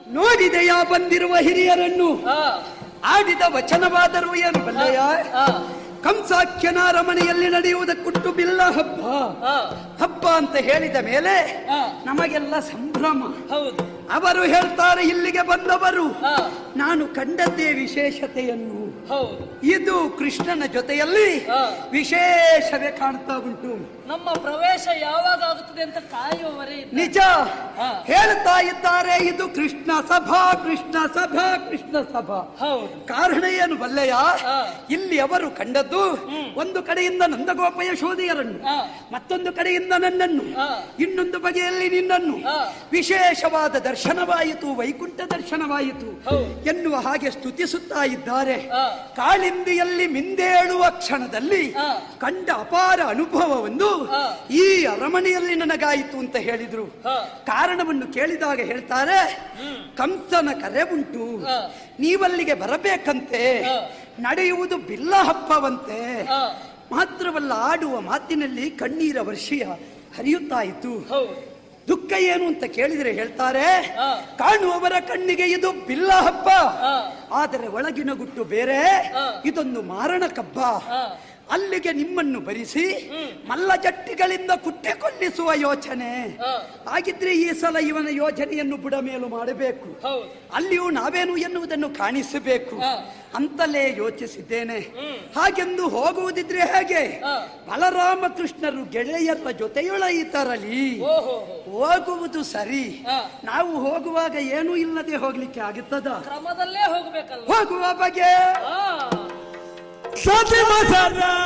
ನೋಡಿದೆಯಾ ಬಂದಿರುವ ಹಿರಿಯರನ್ನು ಆ, ಆಡಿದ ವಚನವಾದರೂ ಏನು ಬಲ್ಲೆಯ ಆ, ಕಂಸಾಖ್ಯನ ಅರಮನೆಯಲ್ಲಿ ನಡೆಯುವುದಕ್ಕುಂಟು ಬಿಲ್ಲ ಹಬ್ಬ ಆ, ಹಬ್ಬ ಅಂತ ಹೇಳಿದ ಮೇಲೆ ಆ. ನಮಗೆಲ್ಲ ಸಂಭ್ರಮ ಹೌದು ಅವರು ಹೇಳ್ತಾರೆ ಇಲ್ಲಿಗೆ ಬಂದವರು ಆ, ನಾನು ಕಂಡದ್ದೇ ವಿಶೇಷತೆಯನ್ನು ಹೌದು ಇದು ಕೃಷ್ಣನ ಜೊತೆಯಲ್ಲಿ ಆ. ವಿಶೇಷವೇ ಕಾಣ್ತಾ ಉಂಟು ನಮ್ಮ ಪ್ರವೇಶ ಯಾವಾಗ ಆಗುತ್ತದೆ ಅಂತ ಕಾಯುವವರೇ ಇದ್ದಾರೆ. ನಿಜ ಆ. ಹೇಳ್ತಾ ಇದ್ದಾರೆ ಇದು ಕೃಷ್ಣ ಸಭಾ ಕೃಷ್ಣ ಸಭಾ ಕೃಷ್ಣ ಸಭಾ ಹೌದು ಕಾರಣ ಏನು ಬಲ್ಲೆಯ ಆ. ಇಲ್ಲಿ ಅವರು ಕಂಡದ್ದು ಒಂದು ಕಡೆಯಿಂದ ನಂದಗೋಪ ಯಶೋದೆಯರನ್ನು ಆ. ಮತ್ತೊಂದು ಕಡೆಯಿಂದ ನನ್ನನ್ನು ಆ. ಇನ್ನೊಂದು ಬಗೆಯಲ್ಲಿ ನಿನ್ನನ್ನು ಆ. ವಿಶೇಷವಾದ ದರ್ಶನವಾಯಿತು ವೈಕುಂಠ ದರ್ಶನವಾಯಿತು ಹೌದು. ಎನ್ನುವ ಹಾಗೆ ಸ್ತುತಿಸುತ್ತಾ ಇದ್ದಾರೆ ಆ. ಕಾಳಿಂದಿಯಲ್ಲಿ ಮಿಂದೇಳುವ ಕ್ಷಣದಲ್ಲಿ ಆ. ಕಂಡ ಅಪಾರ ಅನುಭವವೊಂದು ಆ. ಈ ಅರಮನೆಯಲ್ಲಿ ನನಗಾಯಿತು ಅಂತ ಹೇಳಿದ್ರು ಆ. ಕಾರಣವನ್ನು ಕೇಳಿದಾಗ ಹೇಳ್ತಾರೆ ಕಂಸನ ಕರೆ ಉಂಟು ಆ. ನೀವಲ್ಲಿಗೆ ಬರಬೇಕಂತೆ ಆ. ನಡೆಯುವುದು ಬಿಲ್ಲ ಹಬ್ಬವಂತೆ ಆ, ಮಾತ್ರವಲ್ಲ ಆಡುವ ಮಾತಿನಲ್ಲಿ ಕಣ್ಣೀರ ವರ್ಷಿಯ ಹರಿಯುತ್ತಾ ಇತ್ತು ಹೌದು ದುಃಖ ಏನು ಅಂತ ಕೇಳಿದ್ರೆ ಹೇಳ್ತಾರೆ ಆ. ಕಾಣುವವರ ಕಣ್ಣಿಗೆ ಇದು ಬಿಲ್ಲ ಹಬ್ಬ ಆ. ಆದರೆ ಒಳಗಿನ ಗುಟ್ಟು ಬೇರೆ ಆ. ಇದೊಂದು ಮಾರಣ ಕಬ್ಬ ಆ. ಅಲ್ಲಿಗೆ ನಿಮ್ಮನ್ನು ಬರಿಸಿ ಮಲ್ಲ ಜಟ್ಟಿಗಳಿಂದ ಕುಟ್ಟೆ ಕೊಲ್ಲಿಸುವ ಯೋಚನೆ ಆ. ಹಾಗಿದ್ರೆ ಈ ಸಲ ಇವನ ಯೋಜನೆಯನ್ನು ಬುಡಮೇಲು ಮಾಡಬೇಕು ಹೌದು ಅಲ್ಲಿಯೂ ನಾವೇನು ಎನ್ನುವುದನ್ನು ಕಾಣಿಸಬೇಕು ಆ. ಅಂತಲೇ ಯೋಚಿಸಿದ್ದೇನೆ ಹಾಗೆಂದು ಹೋಗುವುದಿದ್ರೆ ಹೇಗೆ ಆ. ಬಲರಾಮ ಕೃಷ್ಣರು ಗೆಳೆಯರ ಜೊತೆಯೊಳಯಿತರಲಿ ಓಹೋ ಹೋಗುವುದು ಸರಿ ಆ. ನಾವು ಹೋಗುವಾಗ ಏನೂ ಇಲ್ಲದೆ ಹೋಗ್ಲಿಕ್ಕೆ ಆಗುತ್ತದ ಕ್ರಮದಲ್ಲೇ ಹೋಗ್ಬೇಕಲ್ವ ಹೋಗುವ ಬಗೆ ಆ ಸತಿ ಮಸರ